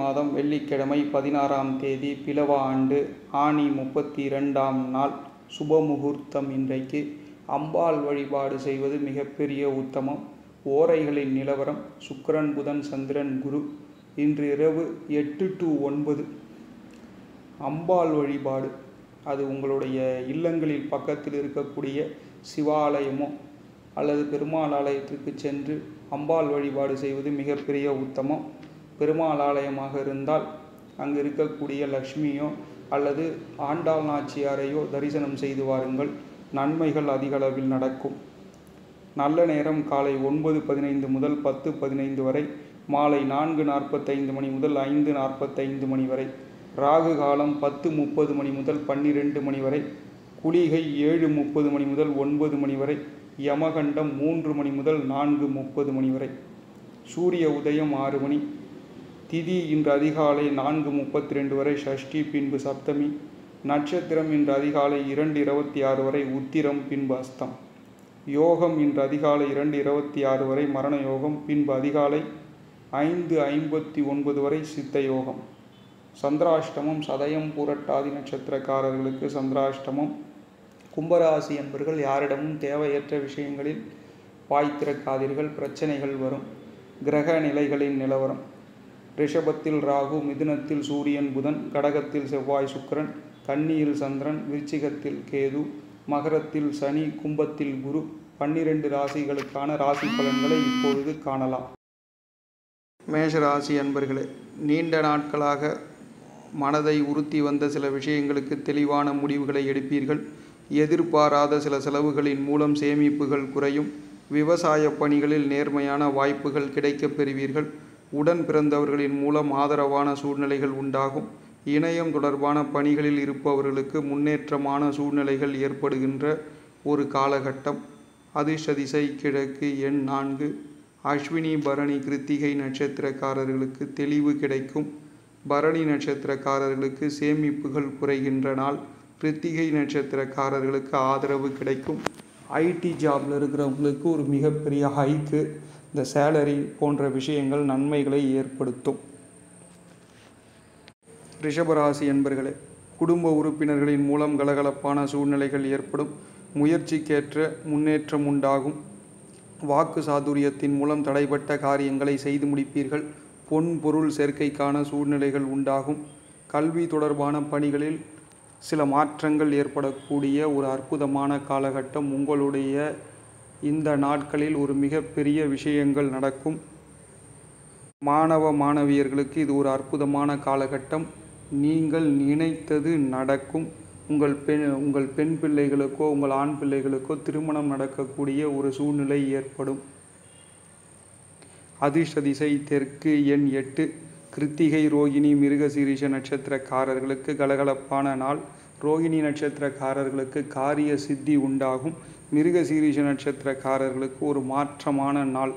மாதம் வெள்ளிக்கிழமை பதினாறாம் தேதி பிலவ ஆண்டு ஆனி முப்பத்தி இரண்டாம் நாள் சுபமுகூர்த்தம் இன்றைக்கு அம்பாள் வழிபாடு செய்வது மிகப்பெரிய உத்தமம் ஓரைகளின் நிலவரம் சுக்கிரன் புதன் சந்திரன் குரு இன்று இரவு எட்டு டு ஒன்பது அம்பாள் வழிபாடு அது உங்களுடைய இல்லங்களில் பக்கத்தில் இருக்கக்கூடிய சிவாலயமோ அல்லது பெருமாள் ஆலயத்திற்கு சென்று அம்பாள் வழிபாடு செய்வது மிகப்பெரிய உத்தமம் பெருமாள் ஆலயமாக இருந்தால் அங்கு இருக்கக்கூடிய லக்ஷ்மியோ அல்லது ஆண்டாள் நாச்சியாரையோ தரிசனம் செய்து வாருங்கள் நன்மைகள் அதிக அளவில் நடக்கும் நல்ல நேரம் காலை ஒன்பது பதினைந்து முதல் பத்து பதினைந்து வரை மாலை நான்கு நாற்பத்தைந்து மணி முதல் ஐந்து நாற்பத்தைந்து மணி வரை ராகு காலம் பத்து முப்பது மணி முதல் பன்னிரெண்டு மணி வரை குளிகை ஏழு முப்பது மணி முதல் ஒன்பது மணி வரை யமகண்டம் மூன்று மணி முதல் நான்கு முப்பது மணி வரை சூரிய உதயம் ஆறு மணி திதி இன்று அதிகாலை நான்கு முப்பத்தி ரெண்டு வரை ஷஷ்டி பின்பு சப்தமி நட்சத்திரம் இன்று அதிகாலை இரண்டு இருபத்தி ஆறு வரை உத்திரம் பின்பு அஸ்தம் யோகம் இன்று அதிகாலை இரண்டு இருபத்தி ஆறு வரை மரண யோகம் பின்பு அதிகாலை ஐந்து ஐம்பத்தி ஒன்பது வரை சித்த யோகம் சந்திராஷ்டமம் சதயம் பூரட்டாதி நட்சத்திரக்காரர்களுக்கு சந்திராஷ்டமம் கும்பராசி என்பர்கள் யாரிடமும் தேவையற்ற விஷயங்களில் வாய் திறக்காதீர்கள் பிரச்சனைகள் வரும் கிரக நிலைகளின் நிலவரம் ரிஷபத்தில் ராகு மிதுனத்தில் சூரியன் புதன் கடகத்தில் செவ்வாய் சுக்கிரன் கன்னியில் சந்திரன் விருச்சிகத்தில் கேது மகரத்தில் சனி கும்பத்தில் குரு பன்னிரண்டு ராசிகளுக்கான ராசி பலன்களை இப்பொழுது காணலாம் மேஷ ராசி அன்பர்களே நீண்ட நாட்களாக மனதை உறுத்தி வந்த சில விஷயங்களுக்கு தெளிவான முடிவுகளை எடுப்பீர்கள் எதிர்பாராத சில செலவுகளின் மூலம் சேமிப்புகள் குறையும் விவசாய பணிகளில் நேர்மையான வாய்ப்புகள் கிடைக்கப் பெறுவீர்கள் உடன் பிறந்தவர்களின் மூலம் ஆதரவான சூழ்நிலைகள் உண்டாகும் இணையம் தொடர்பான பணிகளில் இருப்பவர்களுக்கு முன்னேற்றமான சூழ்நிலைகள் ஏற்படுகின்ற ஒரு காலகட்டம் அதிர்ஷ்ட திசை கிழக்கு எண் நான்கு அஸ்வினி பரணி கிருத்திகை நட்சத்திரக்காரர்களுக்கு தெளிவு கிடைக்கும் பரணி நட்சத்திரக்காரர்களுக்கு சேமிப்புகள் குறைகின்ற நாள் கிருத்திகை நட்சத்திரக்காரர்களுக்கு ஆதரவு கிடைக்கும் ஐடி ஜாபில் இருக்கிறவங்களுக்கு ஒரு மிகப்பெரிய ஹைக்கு இந்த சேலரி போன்ற விஷயங்கள் நன்மைகளை ஏற்படுத்தும் ரிஷபராசி என்பர்களே குடும்ப உறுப்பினர்களின் மூலம் கலகலப்பான சூழ்நிலைகள் ஏற்படும் முயற்சிக்கேற்ற முன்னேற்றம் உண்டாகும் வாக்கு சாதுரியத்தின் மூலம் தடைப்பட்ட காரியங்களை செய்து முடிப்பீர்கள் பொன் பொருள் சேர்க்கைக்கான சூழ்நிலைகள் உண்டாகும் கல்வி தொடர்பான பணிகளில் சில மாற்றங்கள் ஏற்படக்கூடிய ஒரு அற்புதமான காலகட்டம் உங்களுடைய இந்த நாட்களில் ஒரு மிகப்பெரிய விஷயங்கள் நடக்கும் மாணவ மாணவியர்களுக்கு இது ஒரு அற்புதமான காலகட்டம் நீங்கள் நினைத்தது நடக்கும் உங்கள் பெண் உங்கள் பெண் பிள்ளைகளுக்கோ உங்கள் ஆண் பிள்ளைகளுக்கோ திருமணம் நடக்கக்கூடிய ஒரு சூழ்நிலை ஏற்படும் அதிர்ஷ்ட திசை தெற்கு எண் எட்டு கிருத்திகை ரோகிணி மிருகசீரிஷ நட்சத்திரக்காரர்களுக்கு கலகலப்பான நாள் ரோகிணி நட்சத்திரக்காரர்களுக்கு காரிய சித்தி உண்டாகும் மிருகசீரிஷ நட்சத்திரக்காரர்களுக்கு ஒரு மாற்றமான நாள்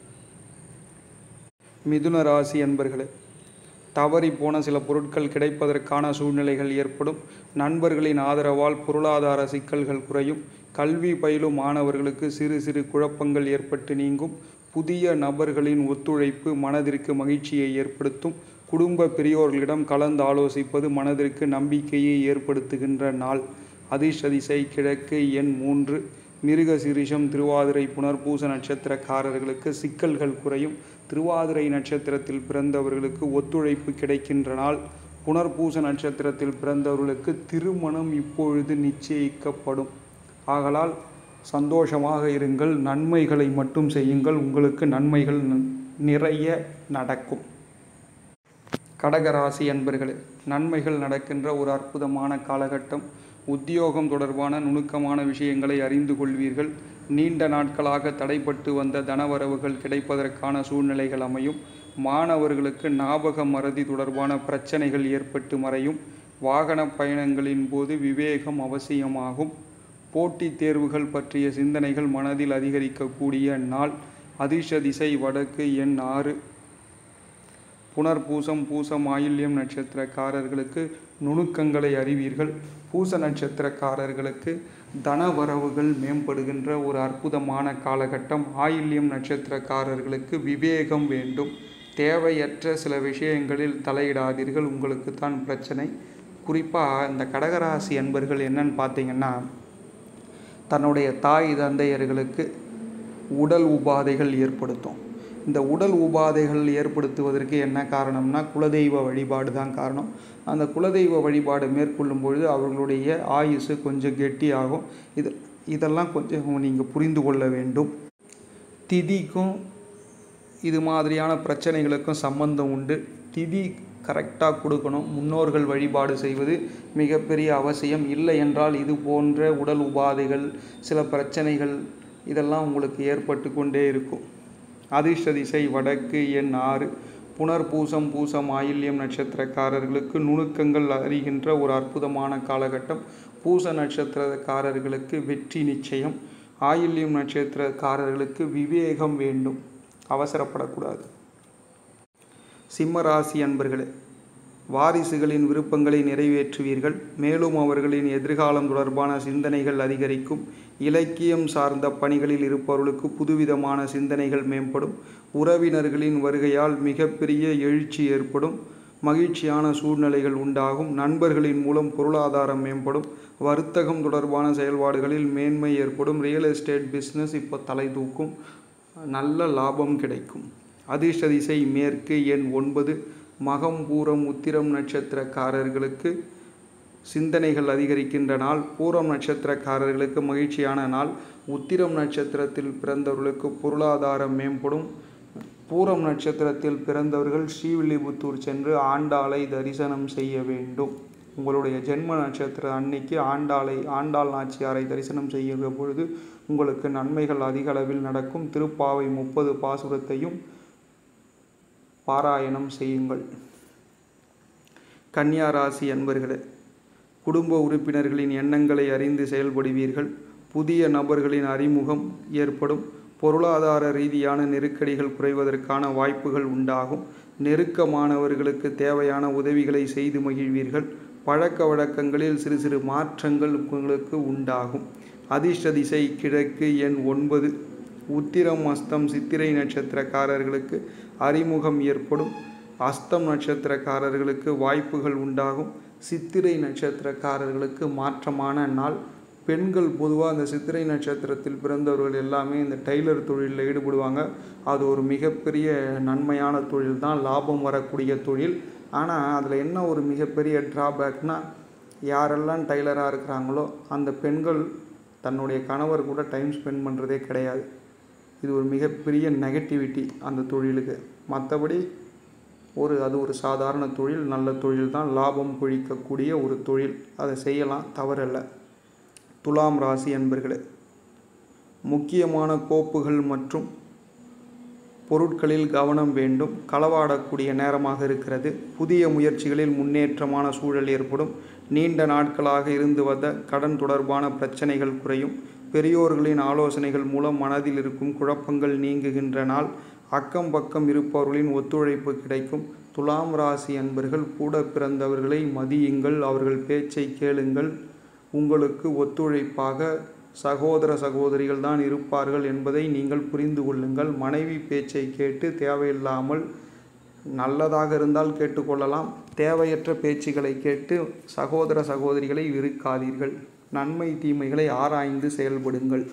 மிதுன ராசி அன்பர்களே தவறி போன சில பொருட்கள் கிடைப்பதற்கான சூழ்நிலைகள் ஏற்படும் நண்பர்களின் ஆதரவால் பொருளாதார சிக்கல்கள் குறையும் கல்வி பயிலும் மாணவர்களுக்கு சிறு சிறு குழப்பங்கள் ஏற்பட்டு நீங்கும் புதிய நபர்களின் ஒத்துழைப்பு மனதிற்கு மகிழ்ச்சியை ஏற்படுத்தும் குடும்ப பெரியோர்களிடம் கலந்து ஆலோசிப்பது மனதிற்கு நம்பிக்கையை ஏற்படுத்துகின்ற நாள் அதிர்ஷ்ட திசை கிழக்கு எண் மூன்று மிருக சிரிஷம் திருவாதிரை புனர்பூச நட்சத்திரக்காரர்களுக்கு சிக்கல்கள் குறையும் திருவாதிரை நட்சத்திரத்தில் பிறந்தவர்களுக்கு ஒத்துழைப்பு கிடைக்கின்ற நாள் புனர்பூச நட்சத்திரத்தில் பிறந்தவர்களுக்கு திருமணம் இப்பொழுது நிச்சயிக்கப்படும் ஆகலால் சந்தோஷமாக இருங்கள் நன்மைகளை மட்டும் செய்யுங்கள் உங்களுக்கு நன்மைகள் நிறைய நடக்கும் கடகராசி அன்பர்களே நன்மைகள் நடக்கின்ற ஒரு அற்புதமான காலகட்டம் உத்தியோகம் தொடர்பான நுணுக்கமான விஷயங்களை அறிந்து கொள்வீர்கள் நீண்ட நாட்களாக தடைப்பட்டு வந்த தனவரவுகள் கிடைப்பதற்கான சூழ்நிலைகள் அமையும் மாணவர்களுக்கு ஞாபக மறதி தொடர்பான பிரச்சனைகள் ஏற்பட்டு மறையும் வாகன பயணங்களின் போது விவேகம் அவசியமாகும் போட்டித் தேர்வுகள் பற்றிய சிந்தனைகள் மனதில் அதிகரிக்கக்கூடிய நாள் அதிர்ஷ்ட திசை வடக்கு எண் ஆறு புனர்பூசம் பூசம் ஆயில்யம் நட்சத்திரக்காரர்களுக்கு நுணுக்கங்களை அறிவீர்கள் பூச நட்சத்திரக்காரர்களுக்கு தனவரவுகள் மேம்படுகின்ற ஒரு அற்புதமான காலகட்டம் ஆயில்யம் நட்சத்திரக்காரர்களுக்கு விவேகம் வேண்டும் தேவையற்ற சில விஷயங்களில் தலையிடாதீர்கள் உங்களுக்கு தான் பிரச்சனை குறிப்பாக இந்த கடகராசி அன்பர்கள் என்னன்னு பார்த்தீங்கன்னா தன்னுடைய தாய் தந்தையர்களுக்கு உடல் உபாதைகள் ஏற்படுத்தும் இந்த உடல் உபாதைகள் ஏற்படுத்துவதற்கு என்ன காரணம்னா குலதெய்வ வழிபாடு தான் காரணம் அந்த குலதெய்வ வழிபாடு மேற்கொள்ளும் பொழுது அவர்களுடைய ஆயுசு கொஞ்சம் கெட்டியாகும் இது இதெல்லாம் கொஞ்சம் நீங்கள் புரிந்து கொள்ள வேண்டும் திதிக்கும் இது மாதிரியான பிரச்சனைகளுக்கும் சம்பந்தம் உண்டு திதி கரெக்டாக கொடுக்கணும் முன்னோர்கள் வழிபாடு செய்வது மிகப்பெரிய அவசியம் இல்லை என்றால் இது போன்ற உடல் உபாதைகள் சில பிரச்சனைகள் இதெல்லாம் உங்களுக்கு ஏற்பட்டு கொண்டே இருக்கும் அதிர்ஷ்ட திசை வடக்கு எண் ஆறு புனர் பூசம் பூசம் ஆயில்யம் நட்சத்திரக்காரர்களுக்கு நுணுக்கங்கள் அறிகின்ற ஒரு அற்புதமான காலகட்டம் பூச நட்சத்திரக்காரர்களுக்கு வெற்றி நிச்சயம் ஆயில்யம் நட்சத்திரக்காரர்களுக்கு விவேகம் வேண்டும் அவசரப்படக்கூடாது சிம்ம ராசி அன்பர்களே வாரிசுகளின் விருப்பங்களை நிறைவேற்றுவீர்கள் மேலும் அவர்களின் எதிர்காலம் தொடர்பான சிந்தனைகள் அதிகரிக்கும் இலக்கியம் சார்ந்த பணிகளில் இருப்பவர்களுக்கு புதுவிதமான சிந்தனைகள் மேம்படும் உறவினர்களின் வருகையால் மிகப்பெரிய எழுச்சி ஏற்படும் மகிழ்ச்சியான சூழ்நிலைகள் உண்டாகும் நண்பர்களின் மூலம் பொருளாதாரம் மேம்படும் வர்த்தகம் தொடர்பான செயல்பாடுகளில் மேன்மை ஏற்படும் ரியல் எஸ்டேட் பிஸ்னஸ் இப்போ தலை தூக்கும் நல்ல லாபம் கிடைக்கும் அதிர்ஷ்ட திசை மேற்கு எண் ஒன்பது மகம் பூரம் உத்திரம் நட்சத்திரக்காரர்களுக்கு சிந்தனைகள் அதிகரிக்கின்ற நாள் பூரம் நட்சத்திரக்காரர்களுக்கு மகிழ்ச்சியான நாள் உத்திரம் நட்சத்திரத்தில் பிறந்தவர்களுக்கு பொருளாதாரம் மேம்படும் பூரம் நட்சத்திரத்தில் பிறந்தவர்கள் ஸ்ரீவில்லிபுத்தூர் சென்று ஆண்டாளை தரிசனம் செய்ய வேண்டும் உங்களுடைய ஜென்ம நட்சத்திர அன்னைக்கு ஆண்டாளை ஆண்டாள் நாச்சியாரை தரிசனம் செய்கிற பொழுது உங்களுக்கு நன்மைகள் அதிக அளவில் நடக்கும் திருப்பாவை முப்பது பாசுரத்தையும் பாராயணம் செய்யுங்கள் கன்னியா ராசி அன்பர்களே குடும்ப உறுப்பினர்களின் எண்ணங்களை அறிந்து செயல்படுவீர்கள் புதிய நபர்களின் அறிமுகம் ஏற்படும் பொருளாதார ரீதியான நெருக்கடிகள் குறைவதற்கான வாய்ப்புகள் உண்டாகும் நெருக்கமானவர்களுக்கு தேவையான உதவிகளை செய்து மகிழ்வீர்கள் பழக்க வழக்கங்களில் சிறு சிறு மாற்றங்கள் உங்களுக்கு உண்டாகும் அதிர்ஷ்ட திசை கிழக்கு எண் ஒன்பது உத்திரம் அஸ்தம் சித்திரை நட்சத்திரக்காரர்களுக்கு அறிமுகம் ஏற்படும் அஸ்தம் நட்சத்திரக்காரர்களுக்கு வாய்ப்புகள் உண்டாகும் சித்திரை நட்சத்திரக்காரர்களுக்கு மாற்றமான நாள் பெண்கள் பொதுவாக அந்த சித்திரை நட்சத்திரத்தில் பிறந்தவர்கள் எல்லாமே இந்த டெய்லர் தொழிலில் ஈடுபடுவாங்க அது ஒரு மிகப்பெரிய நன்மையான தொழில் தான் லாபம் வரக்கூடிய தொழில் ஆனால் அதில் என்ன ஒரு மிகப்பெரிய ட்ராபேக்னால் யாரெல்லாம் டைலராக இருக்கிறாங்களோ அந்த பெண்கள் தன்னுடைய கணவர் கூட டைம் ஸ்பெண்ட் பண்ணுறதே கிடையாது இது ஒரு மிகப்பெரிய நெகட்டிவிட்டி அந்த தொழிலுக்கு மற்றபடி ஒரு அது ஒரு சாதாரண தொழில் நல்ல தொழில் தான் லாபம் கொழிக்கக்கூடிய ஒரு தொழில் அதை செய்யலாம் தவறல்ல துலாம் ராசி அன்பர்களே முக்கியமான கோப்புகள் மற்றும் பொருட்களில் கவனம் வேண்டும் களவாடக்கூடிய நேரமாக இருக்கிறது புதிய முயற்சிகளில் முன்னேற்றமான சூழல் ஏற்படும் நீண்ட நாட்களாக இருந்து வந்த கடன் தொடர்பான பிரச்சனைகள் குறையும் பெரியோர்களின் ஆலோசனைகள் மூலம் மனதில் இருக்கும் குழப்பங்கள் நீங்குகின்ற நாள் அக்கம் பக்கம் இருப்பவர்களின் ஒத்துழைப்பு கிடைக்கும் துலாம் ராசி அன்பர்கள் கூட பிறந்தவர்களை மதியுங்கள் அவர்கள் பேச்சை கேளுங்கள் உங்களுக்கு ஒத்துழைப்பாக சகோதர சகோதரிகள் தான் இருப்பார்கள் என்பதை நீங்கள் புரிந்து கொள்ளுங்கள் மனைவி பேச்சை கேட்டு தேவையில்லாமல் நல்லதாக இருந்தால் கேட்டுக்கொள்ளலாம் தேவையற்ற பேச்சுகளை கேட்டு சகோதர சகோதரிகளை வெறுக்காதீர்கள் நன்மை தீமைகளை ஆராய்ந்து செயல்படுங்கள்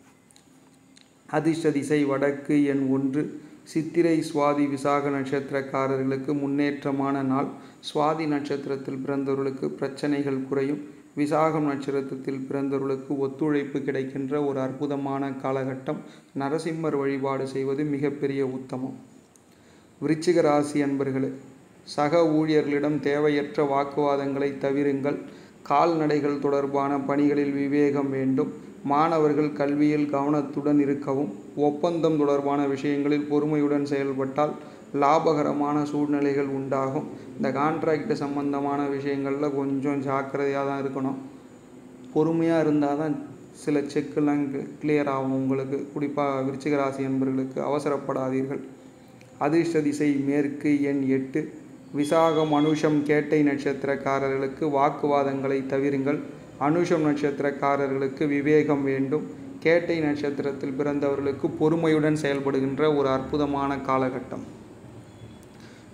அதிர்ஷ்ட திசை வடக்கு எண் ஒன்று சித்திரை சுவாதி விசாக நட்சத்திரக்காரர்களுக்கு முன்னேற்றமான நாள் சுவாதி நட்சத்திரத்தில் பிறந்தவர்களுக்கு பிரச்சனைகள் குறையும் விசாகம் நட்சத்திரத்தில் பிறந்தவர்களுக்கு ஒத்துழைப்பு கிடைக்கின்ற ஒரு அற்புதமான காலகட்டம் நரசிம்மர் வழிபாடு செய்வது மிகப்பெரிய உத்தமம் விருச்சிக ராசி அன்பர்களே சக ஊழியர்களிடம் தேவையற்ற வாக்குவாதங்களை தவிருங்கள் கால்நடைகள் தொடர்பான பணிகளில் விவேகம் வேண்டும் மாணவர்கள் கல்வியில் கவனத்துடன் இருக்கவும் ஒப்பந்தம் தொடர்பான விஷயங்களில் பொறுமையுடன் செயல்பட்டால் லாபகரமான சூழ்நிலைகள் உண்டாகும் இந்த கான்ட்ராக்ட் சம்பந்தமான விஷயங்களில் கொஞ்சம் ஜாக்கிரதையாக தான் இருக்கணும் பொறுமையாக இருந்தால் தான் சில செக்கெல்லாம் கிளியர் ஆகும் உங்களுக்கு குறிப்பாக விருச்சிக ராசி என்பவர்களுக்கு அவசரப்படாதீர்கள் அதிர்ஷ்ட திசை மேற்கு எண் எட்டு விசாகம் அனுஷம் கேட்டை நட்சத்திரக்காரர்களுக்கு வாக்குவாதங்களை தவிருங்கள் அனுஷம் நட்சத்திரக்காரர்களுக்கு விவேகம் வேண்டும் கேட்டை நட்சத்திரத்தில் பிறந்தவர்களுக்கு பொறுமையுடன் செயல்படுகின்ற ஒரு அற்புதமான காலகட்டம்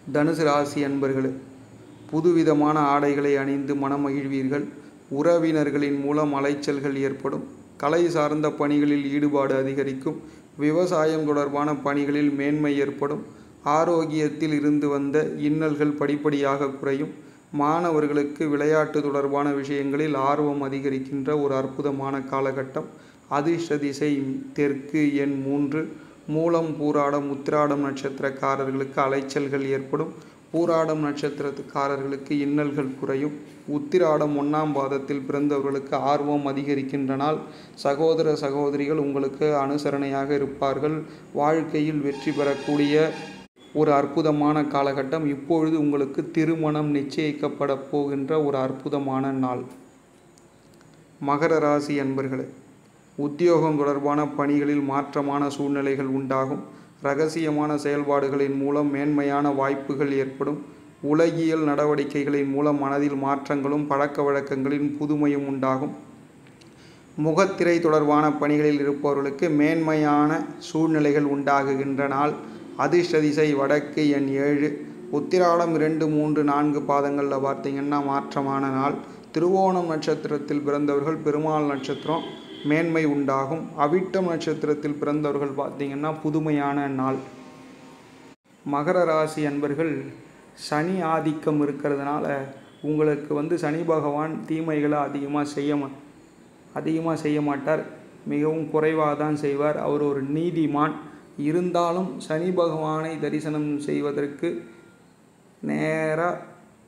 தனுசு ராசி அன்பர்களே புதுவிதமான ஆடைகளை அணிந்து மனமகிழ்வீர்கள் உறவினர்களின் மூலம் அலைச்சல்கள் ஏற்படும் கலை சார்ந்த பணிகளில் ஈடுபாடு அதிகரிக்கும் விவசாயம் தொடர்பான பணிகளில் மேன்மை ஏற்படும் ஆரோக்கியத்தில் இருந்து வந்த இன்னல்கள் படிப்படியாக குறையும் மாணவர்களுக்கு விளையாட்டு தொடர்பான விஷயங்களில் ஆர்வம் அதிகரிக்கின்ற ஒரு அற்புதமான காலகட்டம் அதிர்ஷ்ட திசை தெற்கு எண் மூன்று மூலம் பூராடம் உத்திராடம் நட்சத்திரக்காரர்களுக்கு அலைச்சல்கள் ஏற்படும் பூராடம் நட்சத்திரக்காரர்களுக்கு இன்னல்கள் குறையும் உத்திராடம் ஒன்றாம் பாதத்தில் பிறந்தவர்களுக்கு ஆர்வம் அதிகரிக்கின்ற நாள் சகோதர சகோதரிகள் உங்களுக்கு அனுசரணையாக இருப்பார்கள் வாழ்க்கையில் வெற்றி பெறக்கூடிய ஒரு அற்புதமான காலகட்டம் இப்பொழுது உங்களுக்கு திருமணம் நிச்சயிக்கப்பட போகின்ற ஒரு அற்புதமான நாள் மகர ராசி அன்பர்களே உத்தியோகம் தொடர்பான பணிகளில் மாற்றமான சூழ்நிலைகள் உண்டாகும் ரகசியமான செயல்பாடுகளின் மூலம் மேன்மையான வாய்ப்புகள் ஏற்படும் உலகியல் நடவடிக்கைகளின் மூலம் மனதில் மாற்றங்களும் பழக்க வழக்கங்களின் புதுமையும் உண்டாகும் முகத்திரை தொடர்பான பணிகளில் இருப்பவர்களுக்கு மேன்மையான சூழ்நிலைகள் உண்டாகுகின்ற நாள் அதிர்ஷ்ட திசை வடக்கு எண் ஏழு உத்திராடம் இரண்டு மூன்று நான்கு பாதங்களில் பார்த்தீங்கன்னா மாற்றமான நாள் திருவோணம் நட்சத்திரத்தில் பிறந்தவர்கள் பெருமாள் நட்சத்திரம் மேன்மை உண்டாகும் அவிட்டம் நட்சத்திரத்தில் பிறந்தவர்கள் பார்த்தீங்கன்னா புதுமையான நாள் மகர ராசி அன்பர்கள் சனி ஆதிக்கம் இருக்கிறதுனால உங்களுக்கு வந்து சனி பகவான் தீமைகளை அதிகமாக செய்ய மா அதிகமாக செய்ய மாட்டார் மிகவும் குறைவாக தான் செய்வார் அவர் ஒரு நீதிமான் இருந்தாலும் சனி பகவானை தரிசனம் செய்வதற்கு நேராக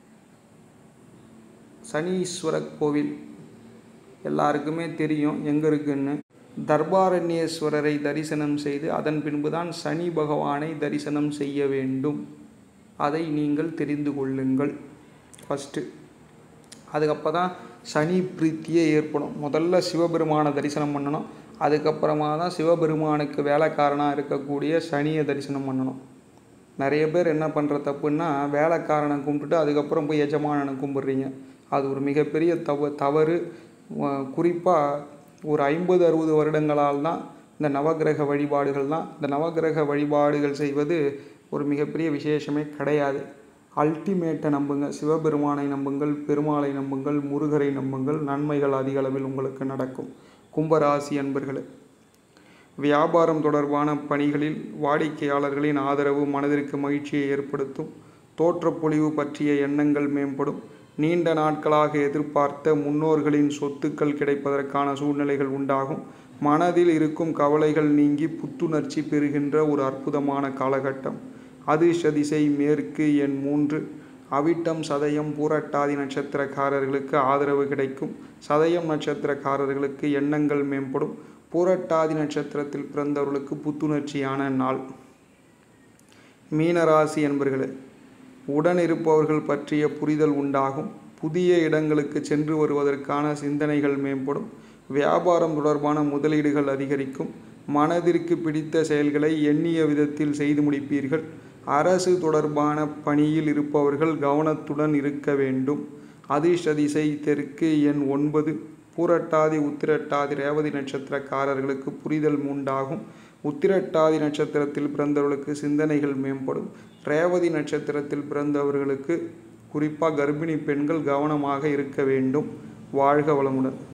சனீஸ்வர கோவில் எல்லாருக்குமே தெரியும் எங்கே இருக்குன்னு தர்பாரண்யேஸ்வரரை தரிசனம் செய்து அதன் பின்புதான் சனி பகவானை தரிசனம் செய்ய வேண்டும் அதை நீங்கள் தெரிந்து கொள்ளுங்கள் ஃபஸ்ட்டு அதுக்கப்புறம் தான் சனி பிரீத்தியே ஏற்படும் முதல்ல சிவபெருமானை தரிசனம் பண்ணணும் அதுக்கப்புறமா தான் சிவபெருமானுக்கு வேலைக்காரனாக இருக்கக்கூடிய சனியை தரிசனம் பண்ணணும் நிறைய பேர் என்ன பண்ணுற தப்புன்னா வேலைக்காரனை கும்பிட்டுட்டு அதுக்கப்புறம் போய் எஜமானனை கும்பிட்றீங்க அது ஒரு மிகப்பெரிய தவ தவறு குறிப்பாக ஒரு ஐம்பது அறுபது வருடங்களால் தான் இந்த நவகிரக வழிபாடுகள் தான் இந்த நவகிரக வழிபாடுகள் செய்வது ஒரு மிகப்பெரிய விசேஷமே கிடையாது அல்டிமேட்டை நம்புங்க சிவபெருமானை நம்புங்கள் பெருமாளை நம்புங்கள் முருகரை நம்புங்கள் நன்மைகள் அதிக அளவில் உங்களுக்கு நடக்கும் கும்பராசி அன்பர்களே வியாபாரம் தொடர்பான பணிகளில் வாடிக்கையாளர்களின் ஆதரவு மனதிற்கு மகிழ்ச்சியை ஏற்படுத்தும் தோற்றப்பொழிவு பற்றிய எண்ணங்கள் மேம்படும் நீண்ட நாட்களாக எதிர்பார்த்த முன்னோர்களின் சொத்துக்கள் கிடைப்பதற்கான சூழ்நிலைகள் உண்டாகும் மனதில் இருக்கும் கவலைகள் நீங்கி புத்துணர்ச்சி பெறுகின்ற ஒரு அற்புதமான காலகட்டம் அதிர்ஷ்ட திசை மேற்கு எண் மூன்று அவிட்டம் சதயம் பூரட்டாதி நட்சத்திரக்காரர்களுக்கு ஆதரவு கிடைக்கும் சதயம் நட்சத்திரக்காரர்களுக்கு எண்ணங்கள் மேம்படும் பூரட்டாதி நட்சத்திரத்தில் பிறந்தவர்களுக்கு புத்துணர்ச்சியான நாள் மீனராசி என்பர்களே உடன் இருப்பவர்கள் பற்றிய புரிதல் உண்டாகும் புதிய இடங்களுக்கு சென்று வருவதற்கான சிந்தனைகள் மேம்படும் வியாபாரம் தொடர்பான முதலீடுகள் அதிகரிக்கும் மனதிற்கு பிடித்த செயல்களை எண்ணிய விதத்தில் செய்து முடிப்பீர்கள் அரசு தொடர்பான பணியில் இருப்பவர்கள் கவனத்துடன் இருக்க வேண்டும் அதிர்ஷ்ட திசை தெற்கு எண் ஒன்பது பூரட்டாதி உத்திரட்டாதி ரேவதி நட்சத்திரக்காரர்களுக்கு புரிதல் உண்டாகும் உத்திரட்டாதி நட்சத்திரத்தில் பிறந்தவர்களுக்கு சிந்தனைகள் மேம்படும் ரேவதி நட்சத்திரத்தில் பிறந்தவர்களுக்கு குறிப்பாக கர்ப்பிணி பெண்கள் கவனமாக இருக்க வேண்டும் வாழ்க வளமுடன்